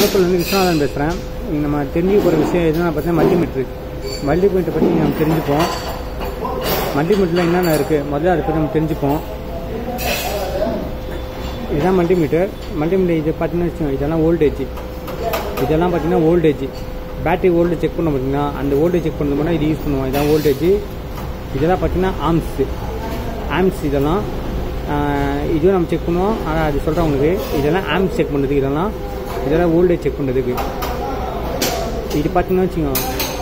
குளத்தூர்லேருந்து விஸ்வநாதன் பேசுகிறேன் இங்கே நம்ம தெரிஞ்சுக்க போகிற விஷயம் எதுனா பார்த்தீங்கன்னா மல்டிமீட்ரு மல்டிமீட்டர் பற்றி நம்ம தெரிஞ்சுப்போம் மல்டிமீட்டரில் என்னென்ன இருக்குது முதல்ல அதை பற்றி நம்ம தெரிஞ்சுப்போம் இதுதான் மல்டிமீட்டர் மல்டிமீட்டர் இது பார்த்தீங்கன்னா வச்சுக்கோங்க இதெல்லாம் வோல்டேஜ் இதெல்லாம் பார்த்தீங்கன்னா வோல்டேஜ் பேட்டரி வோல்டேஜ் செக் பண்ண பார்த்தீங்கன்னா அந்த வோல்டேஜ் செக் பண்ணது மட்டும் இது யூஸ் பண்ணுவோம் இதான் வோல்டேஜ் இதெல்லாம் பார்த்தீங்கன்னா ஆம்ஸ் ஆம்ஸ் இதெல்லாம் ஆஹ் இதுவும் நம்ம செக் பண்ணுவோம் ஆனால் அது சொல்கிறேன் உங்களுக்கு இதெல்லாம் ஆம்ஸ் செக் பண்ணுறதுக்கு இதெல்லாம் இதெல்லாம் வோல்டேஜ் செக் பண்ணுறதுக்கு இது பார்த்தீங்கன்னா வச்சுக்கோங்க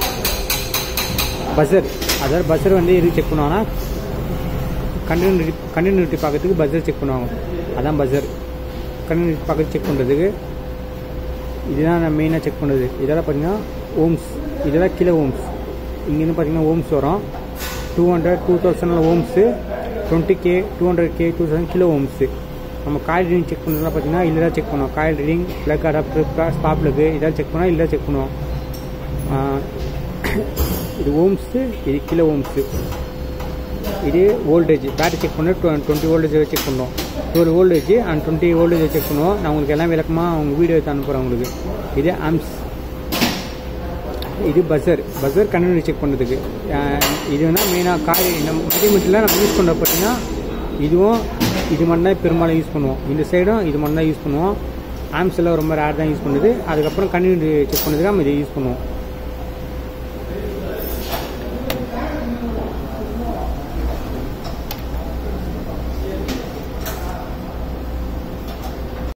பஸர் அதாவது பஸர் வந்து எதுக்கு செக் பண்ணுவாங்கன்னா கண்டினியூட்டி கண்டினியூட்டி பார்க்கறதுக்கு பஸர் செக் பண்ணுவாங்க அதான் பஸர் கண்டினியூட்டி பார்க்கறது செக் பண்ணுறதுக்கு இதுதான் நான் மெயினாக செக் பண்ணுறது இதெல்லாம் பார்த்தீங்கன்னா ஓம்ஸ் இதெல்லாம் கிலோ ஓம்ஸ் இங்கேருந்து பார்த்தீங்கன்னா ஓம்ஸ் வரும் two hundred two thousand ohms twenty K two hundred K two thousand kilo ohms நம்ம காயில் ரீடிங் செக் பண்ணுறதுலாம் பார்த்தீங்கன்னா இல்லை செக் பண்ணுவோம் காயில் ரீடிங் ப்ளக் அடாப்டர் ஸ்பாப் ப்ளக்கு இதெல்லாம் செக் பண்ணோம் இல்லை செக் பண்ணுவோம் ஆஹ் இது ஓம்ஸு இது கிலோ ஓம்ஸு இது வோல்டேஜ் பேட்டரி செக் பண்ண டுவெண்ட்டி வோல்டேஜ் செக் பண்ணோம் twelve voltage and twenty voltage check பண்ணுவோம் நான் உங்களுக்கு எல்லாம் விளக்கமாக உங்கள் வீடியோ எடுத்து அனுப்புகிறேன் உங்களுக்கு இது ஆம்ஸ் இது பஸர் பஸர் கண்டினியூ செக் பண்ணுறதுக்கு அஹ் இது வந்து மெயினாக காய் நம்ம மல்டிமீட்டரில் நம்ம யூஸ் பண்ணுற பார்த்தீங்கன்னா இதுவும் இது மட்டும் தான் பெரும்பாலும் யூஸ் பண்ணுவோம் இந்த சைடும் இது மட்டும் தான் யூஸ் பண்ணுவோம் ஆம்ஸ் எல்லாம் ரொம்ப ரேர் தான் யூஸ் பண்ணுது அதுக்கப்புறம் கண்டினியூ செக் பண்ணுறதுக்கு நம்ம இதை யூஸ் பண்ணுவோம்